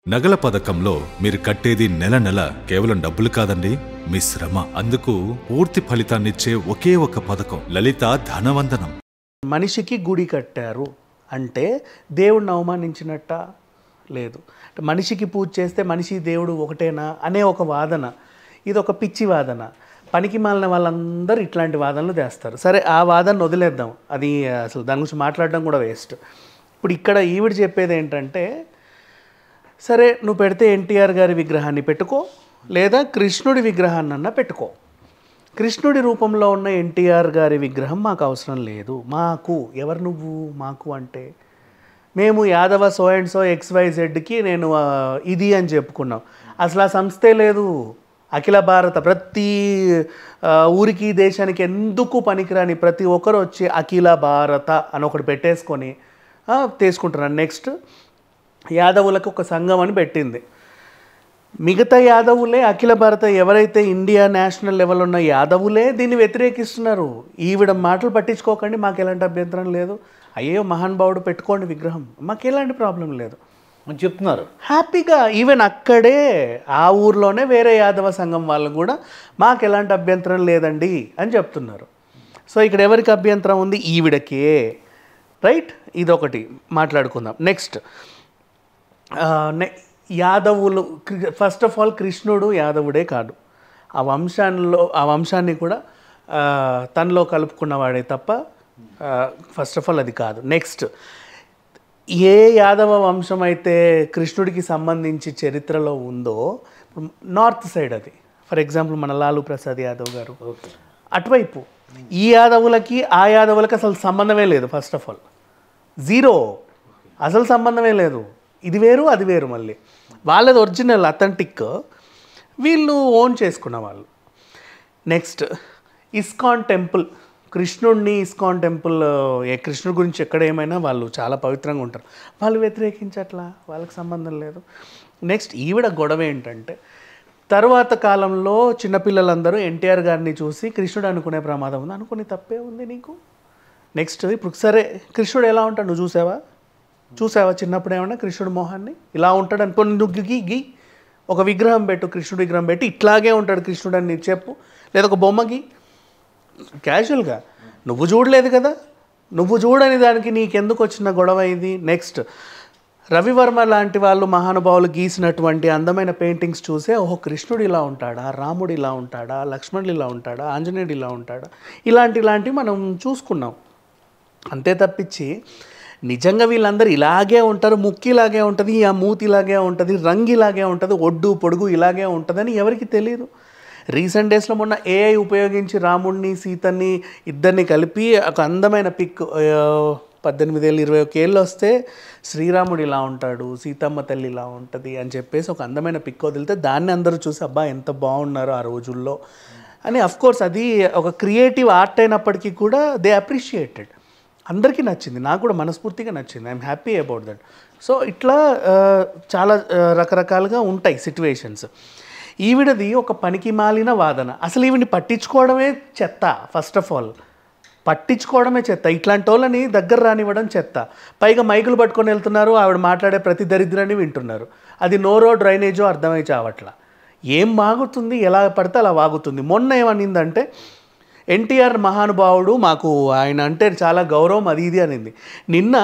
నగల పథకంలో మీరు కట్టేది నెల నెల కేవలం డబ్బులు కాదండి మీ శ్రమ అందుకు పూర్తి ఫలితాన్నిచ్చే ఒకే ఒక పథకం లలిత ధనవందనం మనిషికి గుడి కట్టారు అంటే దేవుడిని అవమానించినట్ట లేదు అంటే మనిషికి పూజ చేస్తే మనిషి దేవుడు ఒకటేనా అనే ఒక వాదన ఇది ఒక పిచ్చి వాదన పనికి మాలిన వాళ్ళందరూ ఇట్లాంటి వాదనలు చేస్తారు సరే ఆ వాదన వదిలేద్దాం అది అసలు దాని గురించి మాట్లాడడం కూడా వేస్ట్ ఇప్పుడు ఇక్కడ ఈవిడ చెప్పేది ఏంటంటే సరే నువ్వు పెడితే ఎన్టీఆర్ గారి విగ్రహాన్ని పెట్టుకో లేదా కృష్ణుడి విగ్రహాన్ని అన్నా పెట్టుకో కృష్ణుడి రూపంలో ఉన్న ఎన్టీఆర్ గారి విగ్రహం మాకు అవసరం లేదు మాకు ఎవరు నువ్వు మాకు అంటే మేము యాదవ సో అండ్ సో ఎక్స్వైజెడ్కి నేను ఆ, ఇది అని చెప్పుకున్నాం అసలు ఆ సంస్థే లేదు అఖిల భారత ప్రతి ఆ, ఊరికి దేశానికి ఎందుకు పనికిరాని ప్రతి ఒక్కరు వచ్చి అఖిల భారత అని ఒకటి పెట్టేసుకొని ఆ, తీసుకుంటున్నాను నెక్స్ట్ యాదవులకు ఒక సంఘం అని పెట్టింది మిగతా యాదవులే అఖిల భారత ఎవరైతే ఇండియా నేషనల్ లెవెల్ ఉన్న యాదవులే దీన్ని వ్యతిరేకిస్తున్నారు ఈవిడ మాటలు పట్టించుకోకండి మాకు ఎలాంటి అభ్యంతరం లేదు అయ్యో మహానుభావుడు పెట్టుకోండి విగ్రహం మాకు ఎలాంటి ప్రాబ్లం లేదు అని చెప్తున్నారు హ్యాపీగా ఈవెన్ అక్కడే ఆ ఊర్లోనే వేరే యాదవ సంఘం వాళ్ళు కూడా మాకు ఎలాంటి అభ్యంతరం లేదండి అని చెప్తున్నారు సో ఇక్కడ ఎవరికి అభ్యంతరం ఉంది ఈవిడకే రైట్ ఇదొకటి మాట్లాడుకుందాం నెక్స్ట్ యాదవులు ఫస్ట్ ఆఫ్ ఆల్ కృష్ణుడు యాదవుడే కాదు ఆ వంశాల్లో ఆ వంశాన్ని కూడా ఆ, తనలో కలుపుకున్నవాడే తప్ప ఫస్ట్ ఆఫ్ ఆల్ అది కాదు నెక్స్ట్ ఏ యాదవ వంశం అయితే కృష్ణుడికి సంబంధించి చరిత్రలో ఉందో ఇప్పుడు నార్త్ సైడ్ అది ఫర్ ఎగ్జాంపుల్ మన లాలు ప్రసాద్ యాదవ్ గారు అటువైపు ఈ యాదవులకి ఆ యాదవులకి అసలు సంబంధమే లేదు ఫస్ట్ ఆఫ్ ఆల్ జీరో అసలు సంబంధమే లేదు ఇది వేరు అది వేరు మళ్ళీ వాళ్ళది ఒరిజినల్ అథెంటిక్ వీళ్ళు ఓన్ చేసుకున్న వాళ్ళు నెక్స్ట్ ఇస్కాన్ టెంపుల్ కృష్ణుడిని ఇస్కాన్ టెంపుల్ ఏ కృష్ణుడి గురించి ఎక్కడ ఏమైనా వాళ్ళు చాలా పవిత్రంగా ఉంటారు వాళ్ళు వ్యతిరేకించట్లా వాళ్ళకి సంబంధం లేదు నెక్స్ట్ ఈవిడ గొడవ ఏంటంటే తర్వాత కాలంలో చిన్నపిల్లలందరూ ఎన్టీఆర్ గారిని చూసి కృష్ణుడు అనుకునే ప్రమాదం ఉంది అనుకుని తప్పే ఉంది నీకు నెక్స్ట్ ఇప్పుడు సరే కృష్ణుడు ఎలా ఉంటాడు నువ్వు చూసావా చూసావా చిన్నప్పుడు ఏమన్నా కృష్ణుడు మొహాన్ని ఇలా ఉంటాడు అనుకో నువ్వు గీ గీ ఒక విగ్రహం పెట్టు కృష్ణుడి విగ్రహం పెట్టి ఇట్లాగే ఉంటాడు కృష్ణుడు అని నీకు చెప్పు లేదా ఒక బొమ్మ గీ క్యాజువల్గా నువ్వు చూడలేదు కదా నువ్వు చూడని దానికి నీకెందుకు వచ్చిన గొడవ ఇది నెక్స్ట్ రవివర్మ లాంటి వాళ్ళు మహానుభావులు గీసినటువంటి అందమైన పెయింటింగ్స్ చూసే ఓహో కృష్ణుడు ఇలా ఉంటాడా రాముడు ఇలా ఉంటాడా లక్ష్మణుడు ఇలా ఉంటాడా ఆంజనేయుడు ఇలా ఉంటాడా ఇలాంటి ఇలాంటివి మనం చూసుకున్నాం అంతే తప్పించి నిజంగా వీళ్ళందరూ ఇలాగే ఉంటారు ముక్కు ఇలాగే ఉంటుంది ఆ మూతి ఇలాగే ఉంటుంది రంగు ఇలాగే ఉంటుంది ఒడ్డు పొడుగు ఇలాగే ఉంటుందని ఎవరికి తెలియదు రీసెంట్ డేస్లో మొన్న ఏఐ ఉపయోగించి రాముడిని సీతని ఇద్దరిని కలిపి ఒక అందమైన పిక్ పద్దెనిమిది ఏళ్ళు ఇరవై ఒక ఏళ్ళు వస్తే శ్రీరాముడు ఇలా ఉంటాడు సీతమ్మ తల్లి ఇలా ఉంటుంది అని చెప్పేసి ఒక అందమైన పిక్ వదిలితే దాన్ని అందరూ చూసి అబ్బా ఎంత బాగున్నారు ఆ రోజుల్లో అని అఫ్ కోర్స్ అది ఒక క్రియేటివ్ ఆర్ట్ అయినప్పటికీ కూడా దే అప్రిషియేటెడ్ అందరికీ నచ్చింది నాకు కూడా మనస్ఫూర్తిగా నచ్చింది I'm happy about that so ఇట్లా ఆ, చాలా ఆ, రకరకాలుగా ఉంటాయి సిట్యువేషన్స్ ఈవిడది ఒక పనికి మాలిన వాదన అసలు ఈవిని పట్టించుకోవడమే చెత్త ఫస్ట్ ఆఫ్ ఆల్ పట్టించుకోవడమే చెత్త ఇట్లాంటి వాళ్ళని దగ్గర రానివ్వడం చెత్త పైగా మైకులు పట్టుకొని వెళ్తున్నారు ఆవిడ మాట్లాడే ప్రతి దరిద్రాన్ని వింటున్నారు అది నోరో డ్రైనేజో అర్థమై చావట్లా ఏం వాగుతుంది ఎలా పడితే అలా వాగుతుంది మొన్న ఏమనిందంటే ఎన్టీఆర్ మహానుభావుడు మాకు ఆయన అంటే చాలా గౌరవం అది ఇది అనింది నిన్న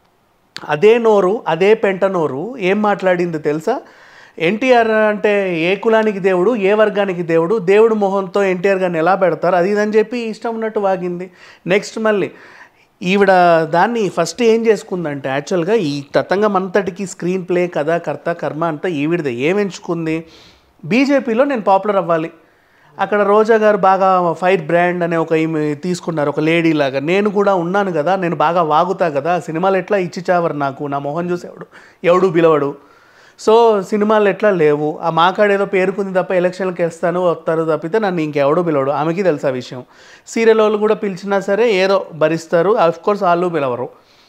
అదే నోరు అదే పెంట నోరు ఏం మాట్లాడింది తెలుసా ఎన్టీఆర్ అంటే ఏ కులానికి దేవుడు ఏ వర్గానికి దేవుడు దేవుడు మొహంతో ఎన్టీఆర్ గారిని ఎలా పెడతారు అది ఇది అని చెప్పి ఇష్టం ఉన్నట్టు వాగింది నెక్స్ట్ మళ్ళీ ఈవిడ దాన్ని ఫస్ట్ ఏం చేసుకుందంటే యాక్చువల్గా ఈ తతంగం అంతటికి స్క్రీన్ ప్లే కథ కర్త కర్మ అంతా ఈవిడదే ఏం ఎంచుకుంది బీజేపీలో నేను పాపులర్ అవ్వాలి అక్కడ రోజా గారు బాగా ఫైర్ బ్రాండ్ అనే ఒక ఈమె తీసుకున్నారు ఒక లేడీ లాగా నేను కూడా ఉన్నాను కదా నేను బాగా వాగుతా కదా సినిమాలు ఎట్లా ఇచ్చి చావరు నాకు నా మొహం చూసి ఎవడు ఎవడు పిలవడు సో సినిమాలు ఎట్లా లేవు ఆ మాకాడేదో పేరుకుంది తప్ప ఎలక్షన్లకు వేస్తాను వస్తారు తప్పితే నన్ను ఇంకెవడో పిలవడు ఆమెకి తెలుసు ఆ విషయం సీరియల్ వాళ్ళు కూడా పిలిచినా సరే ఏదో భరిస్తారు అఫ్ కోర్స్ వాళ్ళు పిలవరు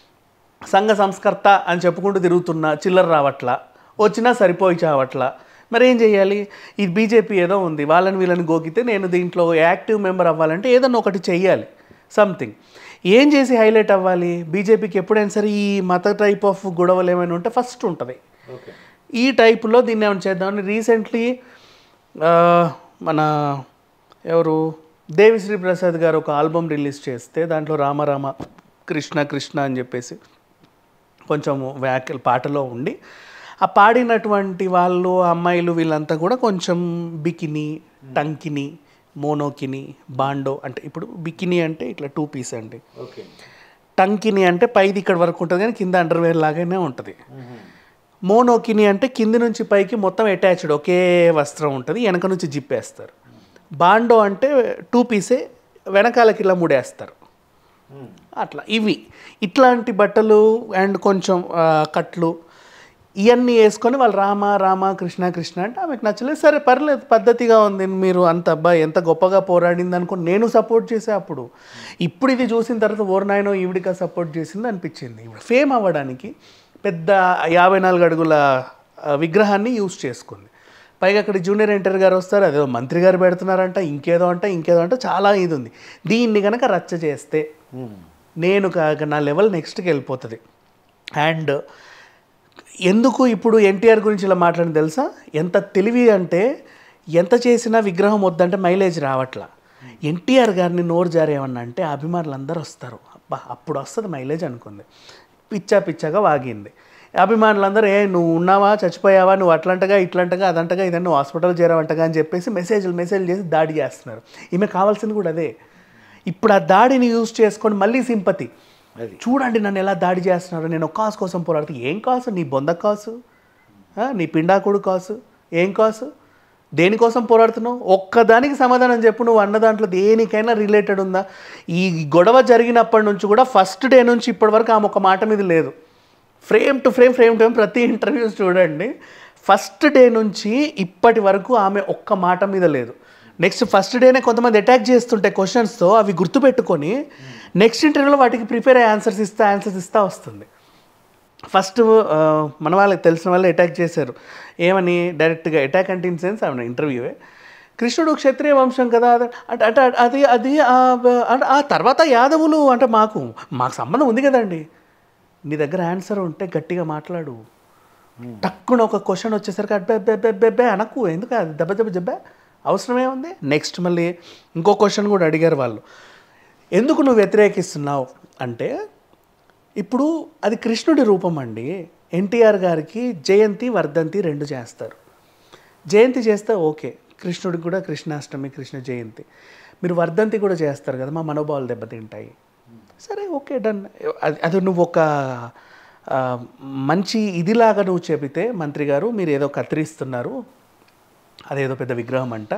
సంఘ సంస్కర్త అని చెప్పుకుంటూ తిరుగుతున్నా చిల్లర రావట్లా వచ్చినా సరిపోయి చావట్లా మరి ఏం చేయాలి ఈ బీజేపీ ఏదో ఉంది వాళ్ళని వీళ్ళని గోకితే నేను దీంట్లో యాక్టివ్ మెంబర్ అవ్వాలంటే ఏదన్నా ఒకటి చెయ్యాలి సంథింగ్ ఏం చేసి హైలైట్ అవ్వాలి బీజేపీకి ఎప్పుడైనా సరే ఈ మత టైప్ ఆఫ్ గొడవలు ఏమైనా ఉంటే ఫస్ట్ ఉంటుంది ఈ టైపులో దీన్ని ఏమైనా చేద్దామని రీసెంట్లీ మన ఎవరు దేవిశ్రీ ప్రసాద్ గారు ఒక ఆల్బమ్ రిలీజ్ చేస్తే దాంట్లో రామ రామ కృష్ణ కృష్ణ అని చెప్పేసి కొంచెం వ్యాఖ్యలు పాటలో ఉండి ఆ పాడినటువంటి వాళ్ళు అమ్మాయిలు వీళ్ళంతా కూడా కొంచెం బికిని టంకిని మోనోకిని బాండో అంటే ఇప్పుడు బికిని అంటే ఇట్లా టూ పీస్ అండి ఓకే టంకిని అంటే పైది ఇక్కడ వరకు ఉంటుంది కానీ కింద అండర్వేర్ లాగానే ఉంటుంది మోనోకిని అంటే కింది నుంచి పైకి మొత్తం అటాచ్డ్ ఒకే వస్త్రం ఉంటుంది వెనక నుంచి జిప్పేస్తారు బాండో అంటే టూ పీసే వెనకాలకి ఇలా ముడేస్తారు అట్లా ఇవి ఇట్లాంటి బట్టలు అండ్ కొంచెం ఆ, కట్లు ఇవన్నీ వేసుకొని వాళ్ళు రామ రామ కృష్ణ కృష్ణ అంటే ఆమెకు నచ్చలేదు సరే పర్లేదు పద్ధతిగా ఉంది మీరు అంత అబ్బాయి ఎంత గొప్పగా పోరాడింది అనుకుని నేను సపోర్ట్ చేసే అప్పుడు ఇప్పుడు ఇది చూసిన తర్వాత ఓర్నాయనో ఈవిడిగా సపోర్ట్ చేసింది అనిపించింది ఇప్పుడు ఫేమ్ అవ్వడానికి పెద్ద యాభై నాలుగు అడుగుల ఆ, విగ్రహాన్ని యూజ్ చేసుకుంది పైగా అక్కడ జూనియర్ ఎన్టీఆర్ గారు వస్తారు అదేదో మంత్రి గారు పెడుతున్నారంట ఇంకేదో అంట ఇంకేదో అంట చాలా ఇది ఉంది దీన్ని కనుక రచ్చ చేస్తే నేను కాక నా లెవెల్ నెక్స్ట్కి వెళ్ళిపోతుంది అండ్ ఎందుకు ఇప్పుడు ఎన్టీఆర్ గురించి ఇలా మాట్లాడింది తెలుసా ఎంత తెలివి అంటే ఎంత చేసినా విగ్రహం వద్దంటే మైలేజ్ రావట్లా ఎన్టీఆర్ గారిని నోరు జారేమన్నా అంటే అభిమానులు అందరూ వస్తారు అబ్బా అప్పుడు వస్తుంది మైలేజ్ అనుకుంది పిచ్చా పిచ్చాగా వాగింది అభిమానులందరూ ఏ నువ్వు ఉన్నావా చచ్చిపోయావా నువ్వు అట్లంటగా ఇట్లంటగా అదంటగా ఇదని నువ్వు హాస్పిటల్ చేరావంటగా అని చెప్పేసి మెసేజ్లు మెసేజ్ చేసి దాడి చేస్తున్నారు ఈమె కావాల్సింది కూడా అదే ఇప్పుడు ఆ దాడిని యూజ్ చేసుకొని మళ్ళీ సింపతి అది. చూడండి నన్ను ఎలా దాడి చేస్తున్నారు నేను ఒక కాసు కోసం పోరాడుతూ ఏం కాసు నీ బొంద కాసు ఆ, నీ పిండాకుడు కాసు ఏం కాసు దేనికోసం పోరాడుతున్నావు ఒక్కదానికి సమాధానం చెప్పు నువ్వు అన్న దాంట్లో దేనికైనా రిలేటెడ్ ఉందా ఈ గొడవ జరిగినప్పటి నుంచి కూడా ఫస్ట్ డే నుంచి ఇప్పటి వరకు ఆమె ఒక మాట మీద లేదు frame to frame frame to frame ప్రతి ఇంటర్వ్యూస్ చూడండి ఫస్ట్ డే నుంచి ఇప్పటి వరకు ఆమె ఒక్క మాట మీద లేదు నెక్స్ట్ ఫస్ట్ డేనే కొంతమంది అటాక్ చేస్తుంటే క్వశ్చన్స్తో అవి గుర్తుపెట్టుకొని నెక్స్ట్ ఇంటర్వ్యూలో వాటికి ప్రిపేర్ అయ్యి ఆన్సర్స్ ఇస్తా ఆన్సర్స్ ఇస్తా వస్తుంది ఫస్ట్ ఆ, మన వాళ్ళకి తెలిసిన వాళ్ళు అటాక్ చేశారు ఏమని డైరెక్ట్గా అటాక్ అంటే ఇన్ సెన్స్ ఆమె ఇంటర్వ్యూవే కృష్ణుడు క్షత్రియ వంశం కదా అది- అంటే అంటే అది అది ఆ, అంటే ఆ తర్వాత యాదవులు అంటే మాకు మాకు సంబంధం ఉంది కదండి నీ దగ్గర ఆన్సర్ ఉంటే గట్టిగా మాట్లాడు టక్కున ఒక క్వశ్చన్ వచ్చేసరికి అబ్బే అబ్బే అబ్బే అబ్బే అబ్బే అనకు ఎందుకు అది దెబ్బ దెబ్బ దెబ్బ అవసరమే ఉంది నెక్స్ట్ మళ్ళీ ఇంకో క్వశ్చన్ కూడా అడిగారు వాళ్ళు ఎందుకు నువ్వు వ్యతిరేకిస్తున్నావు అంటే ఇప్పుడు అది కృష్ణుడి రూపం అండి ఎన్టీఆర్ గారికి జయంతి వర్ధంతి రెండు చేస్తారు జయంతి చేస్తే ఓకే కృష్ణుడికి కూడా కృష్ణాష్టమి కృష్ణ జయంతి మీరు వర్ధంతి కూడా చేస్తారు కదా మా మనోభావాలు దెబ్బతింటాయి సరే ఓకే డన్ అది అది నువ్వు ఒక ఆ, మంచి ఇదిలాగా నువ్వు చెబితే మంత్రి గారు మీరు ఏదో కత్తిరిస్తున్నారు అదేదో పెద్ద విగ్రహం అంట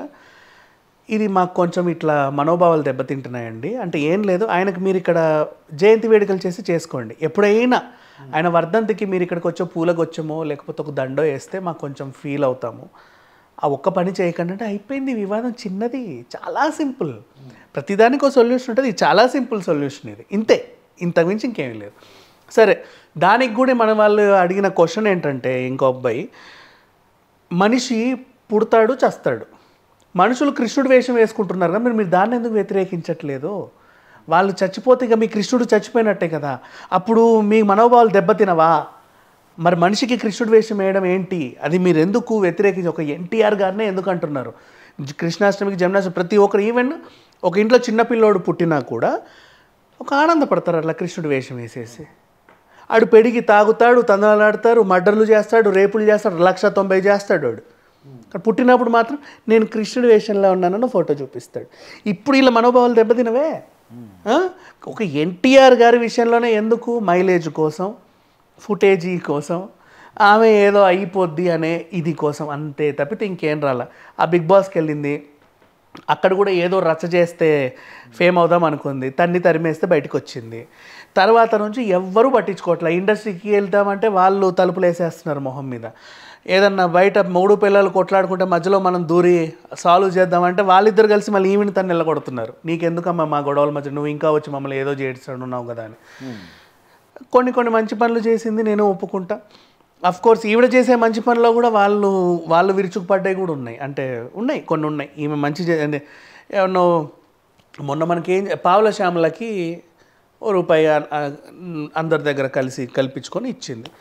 ఇది మాకు కొంచెం ఇట్లా మనోభావాలు దెబ్బతింటున్నాయండి అంటే ఏం లేదు ఆయనకు మీరు ఇక్కడ జయంతి వేడుకలు చేసి చేసుకోండి ఎప్పుడైనా ఆయన వర్ధంతికి మీరు ఇక్కడికి వచ్చే పూలగొచ్చమో లేకపోతే ఒక దండో వేస్తే మాకు కొంచెం ఫీల్ అవుతాము ఆ ఒక్క పని చేయకండి అంటే అయిపోయింది వివాదం చిన్నది చాలా సింపుల్ ప్రతిదానికి ఒక సొల్యూషన్ ఉంటుంది ఇది చాలా సింపుల్ సొల్యూషన్ ఇది ఇంతే ఇంతకు మించి ఇంకేమీ లేదు సరే దానికి కూడా మన వాళ్ళు అడిగిన క్వశ్చన్ ఏంటంటే ఇంకో అబ్బాయి మనిషి పుడతాడు చస్తాడు మనుషులు కృష్ణుడు వేషం వేసుకుంటున్నారు కదా మీరు మీరు దాన్ని ఎందుకు వ్యతిరేకించట్లేదు వాళ్ళు చచ్చిపోతే ఇక మీ కృష్ణుడు చచ్చిపోయినట్టే కదా అప్పుడు మీ మనోభావాలు దెబ్బతినవా మరి మనిషికి కృష్ణుడు వేషం వేయడం ఏంటి అది మీరు ఎందుకు వ్యతిరేకించి ఒక ఎన్టీఆర్ గారినే ఎందుకు అంటున్నారు జ- కృష్ణాష్టమికి జన్మాష్టమి ప్రతి ఒక్కరు ఈవెన్ ఒక ఇంట్లో చిన్న పిల్లోడు పుట్టినా కూడా ఒక ఆనందపడతారు అట్లా కృష్ణుడు వేషం వేసేసి ఆడు పెడిగి తాగుతాడు తందనాలాడతారు మర్డర్లు చేస్తాడు రేపులు చేస్తాడు లక్ష తొంభై చేస్తాడు వాడు కానీ పుట్టినప్పుడు మాత్రం నేను కృష్ణుడి వేషంలో ఉన్నానన్న ఫోటో చూపిస్తాడు ఇప్పుడు వీళ్ళ మనోభావాలు దెబ్బతినవే ఆ? ఒక ఎన్టీఆర్ గారి విషయంలోనే ఎందుకు మైలేజ్ కోసం ఫుటేజీ కోసం ఆమె ఏదో అయిపోద్ది అనే ఇది కోసం అంతే తప్పితే ఇంకేం రాల ఆ బిగ్ బాస్కి వెళ్ళింది అక్కడ కూడా ఏదో రచ్చ చేస్తే ఫేమ్ అవుదాం అనుకుంది తన్ని తరిమేస్తే బయటకు వచ్చింది తర్వాత నుంచి ఎవ్వరూ పట్టించుకోవట్లే ఇండస్ట్రీకి వెళ్తామంటే వాళ్ళు తలుపులు వేసేస్తున్నారు మొహం మీద ఏదన్నా బయట మూడు పిల్లలు కొట్లాడుకుంటే మధ్యలో మనం దూరి సాల్వ్ చేద్దామంటే వాళ్ళిద్దరు కలిసి మళ్ళీ ఈవెన్ తను నిలగొడుతున్నారు నీకెందుకమ్మా మా గొడవల మధ్య నువ్వు ఇంకా వచ్చి మమ్మల్ని ఏదో చేస్తున్నావు కదా అని కొన్ని కొన్ని మంచి పనులు చేసింది నేను ఒప్పుకుంటా అఫ్ కోర్స్ ఈవిడ చేసే మంచి పనుల్లో కూడా వాళ్ళు వాళ్ళు విరుచుకుపడ్డాయి కూడా ఉన్నాయి అంటే ఉన్నాయి కొన్ని ఉన్నాయి ఈమె మంచి చే- అంటే ఏమన్నా మొన్న మనకి ఏం పావుల శ్యామలకి ఓ రూపాయి ఆ- ఆ అందరి దగ్గర కలిసి కల్పించుకొని ఇచ్చింది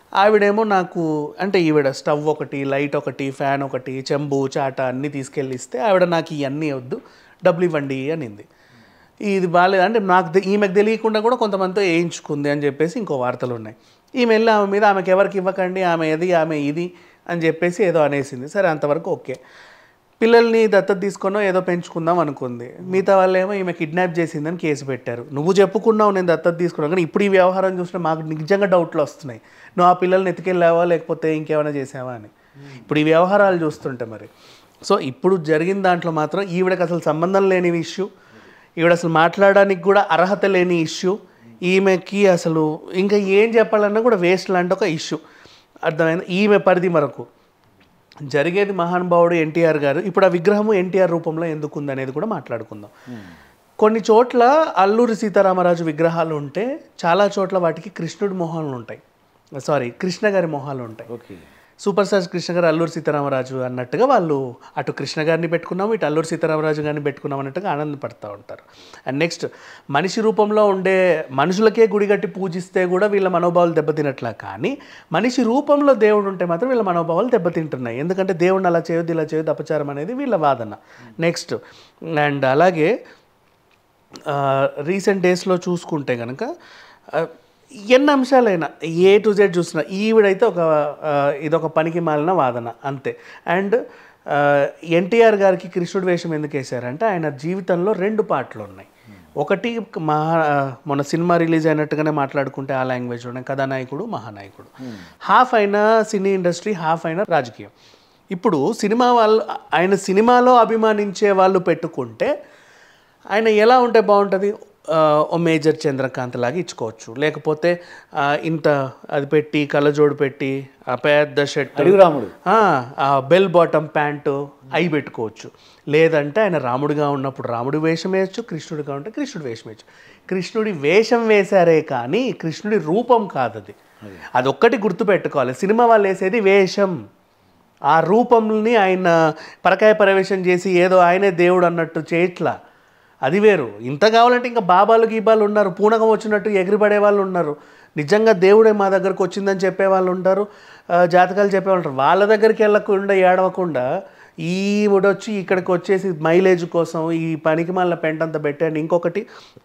ఆవిడేమో నాకు అంటే ఈవిడ స్టవ్ ఒకటి లైట్ ఒకటి ఫ్యాన్ ఒకటి చెంబు చాట అన్నీ తీసుకెళ్ళి ఇస్తే ఆవిడ నాకు ఇవన్నీ వద్దు డబ్బులు ఇవ్వండి అనింది ఇది బాగాలేదు అంటే నాకు తె- ఈమెకు తెలియకుండా కూడా కొంతమందితో వేయించుకుంది అని చెప్పేసి ఇంకో వార్తలు ఉన్నాయి ఈమె వెళ్ళి ఆమె మీద ఆమెకి ఎవరికి ఇవ్వకండి ఆమె ఇది ఆమె ఇది అని చెప్పేసి ఏదో అనేసింది సరే అంతవరకు ఓకే పిల్లల్ని దత్తత తీసుకున్నో ఏదో పెంచుకుందాం అనుకుంది మిగతా వాళ్ళు ఏమో ఈమె కిడ్నాప్ చేసిందని కేసు పెట్టారు నువ్వు చెప్పుకున్నావు నేను దత్తత తీసుకున్నావు కానీ ఇప్పుడు ఈ వ్యవహారం చూసినా మాకు నిజంగా డౌట్లు వస్తున్నాయి నువ్వు ఆ పిల్లల్ని ఎత్తుకెళ్ళావా లేకపోతే ఇంకేమైనా చేసావా అని ఇప్పుడు ఈ వ్యవహారాలు చూస్తుంటే మరి సో ఇప్పుడు జరిగిన దాంట్లో మాత్రం ఈవిడకి అసలు సంబంధం లేని ఇష్యూ ఈవిడ అసలు మాట్లాడడానికి కూడా అర్హత లేని ఇష్యూ ఈమెకి అసలు ఇంకా ఏం చెప్పాలన్నా కూడా వేస్ట్ లాంటి ఒక ఇష్యూ అర్థమైంది ఈమె పరిధి వరకు జరిగేది మహానుభావుడు ఎన్టీఆర్ గారు ఇప్పుడు ఆ విగ్రహము ఎన్టీఆర్ రూపంలో ఎందుకు ఉందనేది కూడా మాట్లాడుకుందాం కొన్ని చోట్ల అల్లూరి సీతారామరాజు విగ్రహాలు ఉంటే చాలా చోట్ల వాటికి కృష్ణుడి మొహాలు ఉంటాయి సారీ కృష్ణ గారి మొహాలు ఉంటాయి ఓకే సూపర్ స్టార్ కృష్ణ గారు అల్లూరి సీతారామరాజు అన్నట్టుగా వాళ్ళు అటు కృష్ణ గారిని పెట్టుకున్నాము ఇటు అల్లూరి సీతారామరాజు గారిని పెట్టుకున్నాం అన్నట్టుగా ఆనందపడుతూ ఉంటారు అండ్ నెక్స్ట్ మనిషి రూపంలో ఉండే మనుషులకే గుడి కట్టి పూజిస్తే కూడా వీళ్ళ మనోభావాలు దెబ్బతినట్లా కానీ మనిషి రూపంలో దేవుడు ఉంటే మాత్రం వీళ్ళ మనోభావాలు దెబ్బతింటున్నాయి ఎందుకంటే దేవుడిని అలా చేయొద్దు ఇలా చేయొద్దు అపచారం అనేది వీళ్ళ వాదన నెక్స్ట్ అండ్ అలాగే రీసెంట్ డేస్లో చూసుకుంటే కనుక ఎన్ని అంశాలైనా ఏ టు జెడ్ చూసినా ఈవిడైతే ఒక ఆ, ఇదొక పనికి మాలిన వాదన అంతే అండ్ ఎన్టీఆర్ గారికి కృష్ణుడి వేషం ఎందుకు వేశారంటే ఆయన జీవితంలో రెండు పాటలు ఉన్నాయి ఒకటి మహా మన సినిమా రిలీజ్ అయినట్టుగానే మాట్లాడుకుంటే ఆ లాంగ్వేజ్లోనే కథానాయకుడు మహానాయకుడు హాఫ్ అయినా సినీ ఇండస్ట్రీ హాఫ్ అయినా రాజకీయం ఇప్పుడు సినిమా వాళ్ళు ఆయన సినిమాలో అభిమానించే వాళ్ళు పెట్టుకుంటే ఆయన ఎలా ఉంటే బాగుంటుంది ఆ, ఓ మేజర్ చంద్రకాంత్ లాగా ఇచ్చుకోవచ్చు లేకపోతే ఆ, ఇంత అది పెట్టి కళ్ళజోడు పెట్టి ఆ పెద్ద షర్ట్ అడుగు రాముడు ఆ బెల్ బాటమ్ ప్యాంటు అవి పెట్టుకోవచ్చు లేదంటే ఆయన రాముడిగా ఉన్నప్పుడు రాముడి వేషం వేయచ్చు కృష్ణుడిగా ఉంటే కృష్ణుడి వేషం వేయచ్చు కృష్ణుడి వేషం వేశారే కానీ కృష్ణుడి రూపం కాదు అది అదొక్కటి గుర్తుపెట్టుకోవాలి సినిమా వాళ్ళు వేసేది వేషం ఆ రూపంని ఆయన పరకాయ ప్రవేశం చేసి ఏదో ఆయనే దేవుడు అన్నట్టు చేయట్లా అది వేరు ఇంత కావాలంటే ఇంకా బాబాలు గీబాలు ఉన్నారు పూనకం వచ్చినట్టు ఎగిరిపడే వాళ్ళు ఉన్నారు నిజంగా దేవుడే మా దగ్గరకు వచ్చిందని చెప్పే వాళ్ళు ఉంటారు ఆ, జాతకాలు చెప్పేవాళ్ళు ఉంటారు వాళ్ళ దగ్గరికి వెళ్ళకుండా ఏడవకుండా ఈ వచ్చి ఇక్కడికి వచ్చేసి మైలేజ్ కోసం ఈ పనికి మళ్ళీ పెంటంత పెట్టండి ఇంకొకటి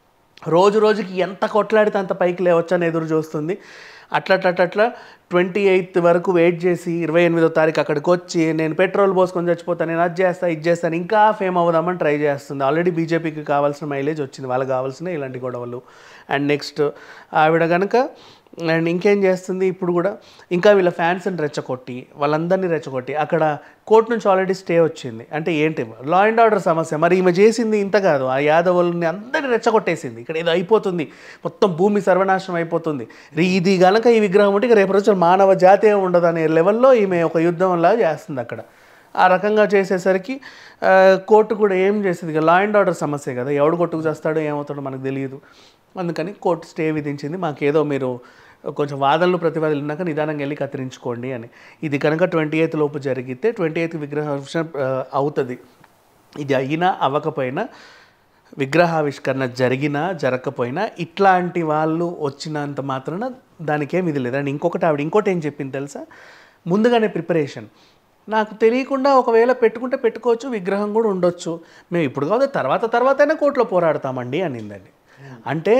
రోజు రోజుకి ఎంత కొట్లాడితే అంత పైకి లేవచ్చని ఎదురు చూస్తుంది అట్లా అట్లా అట్లా అట్లా ట్వంటీ ఎయిత్ వరకు వెయిట్ చేసి ఇరవై ఎనిమిదో తారీఖు అక్కడికి వచ్చి నేను పెట్రోల్ పోసుకొని చచ్చిపోతాను నేను అది చేస్తా ఇది చేస్తాను ఇంకా ఫేమ్ అవుదామని ట్రై చేస్తుంది ఆల్రెడీ బీజేపీకి కావాల్సిన మైలేజ్ వచ్చింది వాళ్ళకి కావాల్సిన ఇలాంటి గొడవలు అండ్ నెక్స్ట్ ఆవిడ కనుక అండ్ ఇంకేం చేస్తుంది ఇప్పుడు కూడా ఇంకా వీళ్ళ ఫ్యాన్స్ని రెచ్చగొట్టి వాళ్ళందరినీ రెచ్చగొట్టి అక్కడ కోర్టు నుంచి ఆల్రెడీ స్టే వచ్చింది అంటే ఏంటి లా అండ్ ఆర్డర్ సమస్య మరి ఈమె చేసింది ఇంత కాదు ఆ యాదవుల్ని అందరినీ రెచ్చగొట్టేసింది ఇక్కడ ఏదో అయిపోతుంది మొత్తం భూమి సర్వనాశనం అయిపోతుంది రీ- ఇది గనక ఈ విగ్రహం ఉంటే ఇక రేపు రోజు మానవ జాతే ఉండదు అనే లెవెల్లో ఈమె ఒక యుద్ధంలా చేస్తుంది అక్కడ ఆ రకంగా చేసేసరికి ఆ, కోర్టు కూడా ఏం చేసింది ఇక లా అండ్ ఆర్డర్ సమస్య కదా ఎవడు కొట్టుకు చేస్తాడో ఏమవుతాడో మనకు తెలియదు అందుకని కోర్టు స్టే విధించింది మాకేదో మీరు కొంచెం వాదనలు ప్రతివాదాలు ఉన్నాక నిదానంగా వెళ్ళి కత్తిరించుకోండి అని ఇది కనుక ట్వంటీ ఎయిత్ లోపు జరిగితే ట్వంటీ ఎయిత్ విగ్రహావిష్కరణ ఆ, అవుతుంది ఇది అయినా అవ్వకపోయినా విగ్రహావిష్కరణ జరిగినా జరగకపోయినా ఇట్లాంటి వాళ్ళు వచ్చినంత మాత్రాన దానికేం ఇది లేదు అండ్ ఇంకొకటి ఆవిడ ఇంకోటి ఏం చెప్పింది తెలుసా ముందుగానే ప్రిపరేషన్ నాకు తెలియకుండా ఒకవేళ పెట్టుకుంటే పెట్టుకోవచ్చు విగ్రహం కూడా ఉండొచ్చు మేము ఇప్పుడు కాదు తర్వాత తర్వాతైనా కోర్టులో పోరాడతామండి అనిందండి అంటే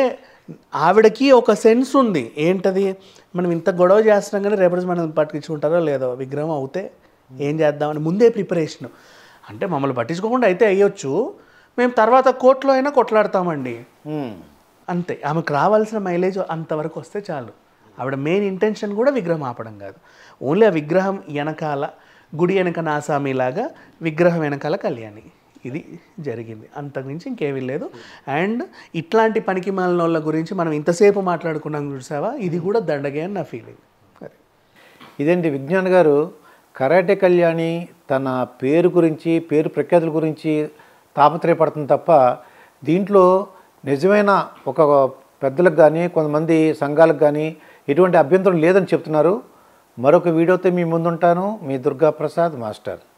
ఆవిడకి ఒక సెన్స్ ఉంది ఏంటది మనం ఇంత గొడవ చేస్తున్నాం కానీ రేపటి రోజు మనం పట్టించుకుంటారో లేదో విగ్రహం అవుతే ఏం చేద్దామని ముందే ప్రిపరేషన్ అంటే మమ్మల్ని పట్టించుకోకుండా అయితే అయ్యొచ్చు మేము తర్వాత కోర్టులో అయినా కొట్లాడతామండి ఉమ్. అంతే ఆమెకు రావాల్సిన మైలేజ్ అంతవరకు వస్తే చాలు ఆవిడ మెయిన్ ఇంటెన్షన్ కూడా విగ్రహం ఆపడం కాదు ఓన్లీ ఆ విగ్రహం వెనకాల గుడి వెనక నాసామిలాగా విగ్రహం వెనకాల కళ్యాణి ఇది జరిగింది అంతకుమించి ఇంకేమీ లేదు అండ్ ఇట్లాంటి పనికి మాలిన వాళ్ళ గురించి మనం ఇంతసేపు మాట్లాడుకున్నాం చూసావా ఇది కూడా దండగే అని నా ఫీలింగ్ అది ఇదేంటి విజ్ఞాన్ గారు కరాటే కళ్యాణి తన పేరు గురించి పేరు ప్రఖ్యాతుల గురించి తాపత్రయపడుతుంది తప్ప దీంట్లో నిజమైన ఒక పెద్దలకు కానీ కొంతమంది సంఘాలకు కానీ ఎటువంటి అభ్యంతరం లేదని చెప్తున్నారు మరొక వీడియోతో మీ ముందుంటాను మీ దుర్గా ప్రసాద్ మాస్టర్